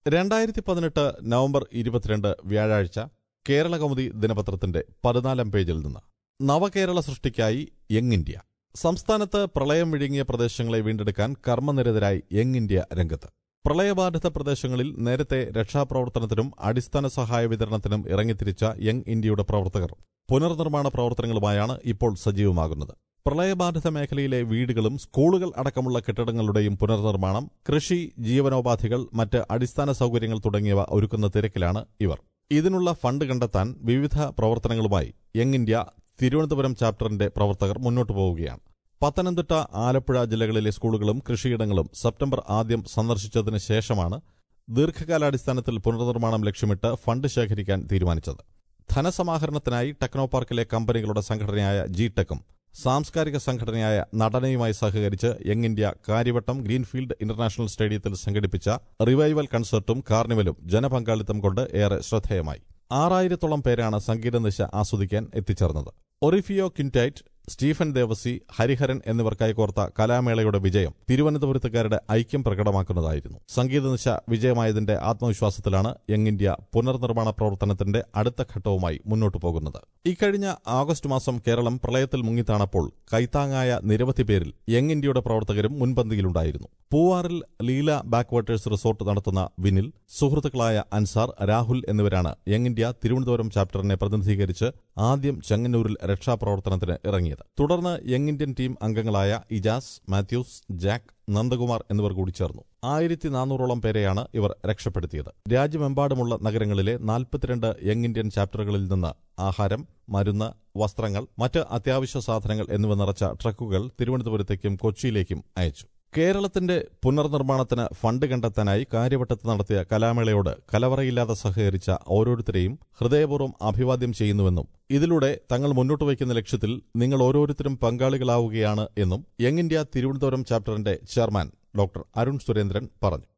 രണ്ടായിരത്തി പതിനെട്ട് നവംബർ ഇരുപത്തിരണ്ട് വ്യാഴാഴ്ച കേരള കൗമുദി ദിനപത്രത്തിന്റെ പതിനാലാം പേജിൽ നിന്ന് നവകേരള സൃഷ്ടിക്കായി യങ് ഇന്ത്യ സംസ്ഥാനത്ത് പ്രളയം വിഴുങ്ങിയ പ്രദേശങ്ങളെ വീണ്ടെടുക്കാൻ കർമ്മനിരതരായി യങ് ഇന്ത്യ രംഗത്ത് പ്രളയബാധിത പ്രദേശങ്ങളിൽ നേരത്തെ രക്ഷാപ്രവർത്തനത്തിനും അടിസ്ഥാന സഹായ വിതരണത്തിനും ഇറങ്ങിത്തിരിച്ച യങ് ഇന്ത്യയുടെ പ്രവർത്തകർ പുനർനിർമ്മാണ പ്രവർത്തനങ്ങളുമായാണ് ഇപ്പോൾ സജീവമാകുന്നത് പ്രളയബാധിത മേഖലയിലെ വീടുകളും സ്കൂളുകൾ അടക്കമുള്ള കെട്ടിടങ്ങളുടെയും പുനർനിർമ്മാണം കൃഷി ജീവനോപാധികൾ മറ്റ് അടിസ്ഥാന സൗകര്യങ്ങൾ തുടങ്ങിയവ ഒരുക്കുന്ന തിരക്കിലാണ് ഇവർ ഇതിനുള്ള ഫണ്ട് കണ്ടെത്താൻ വിവിധ പ്രവർത്തനങ്ങളുമായി യങ് ഇന്ത്യ തിരുവനന്തപുരം ചാപ്റ്ററിന്റെ പ്രവർത്തകർ മുന്നോട്ടു പോവുകയാണ് പത്തനംതിട്ട ആലപ്പുഴ ജില്ലകളിലെ സ്കൂളുകളും കൃഷിയിടങ്ങളും സെപ്റ്റംബർ ആദ്യം സന്ദർശിച്ചതിന് ശേഷമാണ് ദീർഘകാലാടിസ്ഥാനത്തിൽ പുനർനിർമ്മാണം ലക്ഷ്യമിട്ട് ഫണ്ട് ശേഖരിക്കാൻ തീരുമാനിച്ചത് ധനസമാഹരണത്തിനായി ടെക്നോ പാർക്കിലെ കമ്പനികളുടെ സംഘടനയായ ജി ടെക്കും സാംസ്കാരിക സംഘടനയായ നടനയുമായി സഹകരിച്ച് Young India Karyavattom greenfield international സ്റ്റേഡിയത്തിൽ സംഘടിപ്പിച്ച റിവൈവൽ കൺസർട്ടും കാർണിവലും ജനപങ്കാളിത്തം കൊണ്ട് ഏറെ ശ്രദ്ധേയമായി ആറായിരത്തോളം പേരാണ് സംഗീതനിശ ആസ്വദിക്കാൻ എത്തിച്ചേർന്നത് Orfeo quintet Stephen Devassy Hariharan എന്നിവർ കൈകോർത്ത കലാമേളയുടെ വിജയം തിരുവനന്തപുരത്തുകാരുടെ ഐക്യം പ്രകടമാക്കുന്നതായിരുന്നു സംഗീതനിശ വിജയമായതിന്റെ ആത്മവിശ്വാസത്തിലാണ് യങ് ഇന്ത്യ പുനർനിർമ്മാണ പ്രവർത്തനത്തിന്റെ അടുത്ത ഘട്ടവുമായി മുന്നോട്ടു പോകുന്നത് ഇക്കഴിഞ്ഞ ആഗസ്റ്റ് മാസം കേരളം പ്രളയത്തിൽ മുങ്ങിത്താണപ്പോൾ കൈത്താങ്ങായ നിരവധി പേരിൽ യങ് ഇന്ത്യയുടെ പ്രവർത്തകരും മുൻപന്തിയിലുണ്ടായിരുന്നു പൂവാറിൽ ലീല ബാക്ക്വാട്ടേഴ്സ് റിസോർട്ട് നടത്തുന്ന വിനിൽ സുഹൃത്തുക്കളായ അൻസാർ രാഹുൽ എന്നിവരാണ് യങ് ഇന്ത്യ തിരുവനന്തപുരം ചാപ്റ്ററിനെ പ്രതിനിധീകരിച്ച് ആദ്യം ചെങ്ങന്നൂരിൽ രക്ഷാപ്രവർത്തനത്തിന് ഇറങ്ങിയത് തുടർന്ന് യങ് ഇന്ത്യൻ ടീം അംഗങ്ങളായ ഇജാസ് മാത്യൂസ് ജാക്ക് നന്ദകുമാർ എന്നിവർ കൂടി ചേർന്നു ആയിരത്തി നാനൂറോളം പേരെയാണ് ഇവർ രക്ഷപ്പെടുത്തിയത് രാജ്യമെമ്പാടുമുള്ള നഗരങ്ങളിലെ നാൽപ്പത്തിരണ്ട് യങ് ഇന്ത്യൻ ചാപ്റ്ററുകളിൽ നിന്ന് ആഹാരം മരുന്ന് വസ്ത്രങ്ങൾ മറ്റ് അത്യാവശ്യ സാധനങ്ങൾ എന്നിവ നിറച്ച ട്രക്കുകൾ തിരുവനന്തപുരത്തേക്കും കൊച്ചിയിലേക്കും അയച്ചു കേരളത്തിന്റെ പുനർനിർമ്മാണത്തിന് ഫണ്ട് കണ്ടെത്താനായി കാര്യവട്ടത്ത് നടത്തിയ കലാമേളയോട് കലവറയില്ലാതെ സഹകരിച്ച ഓരോരുത്തരെയും ഹൃദയപൂർവ്വം അഭിവാദ്യം ചെയ്യുന്നുവെന്നും ഇതിലൂടെ തങ്ങൾ മുന്നോട്ട് വയ്ക്കുന്ന ലക്ഷ്യത്തിൽ നിങ്ങൾ ഓരോരുത്തരും പങ്കാളികളാവുകയാണ് എന്നും യങ് ഇന്ത്യ തിരുവനന്തപുരം ചാപ്റ്ററിന്റെ ചെയർമാൻ ഡോക്ടർ അരുൺ സുരേന്ദ്രൻ പറഞ്ഞു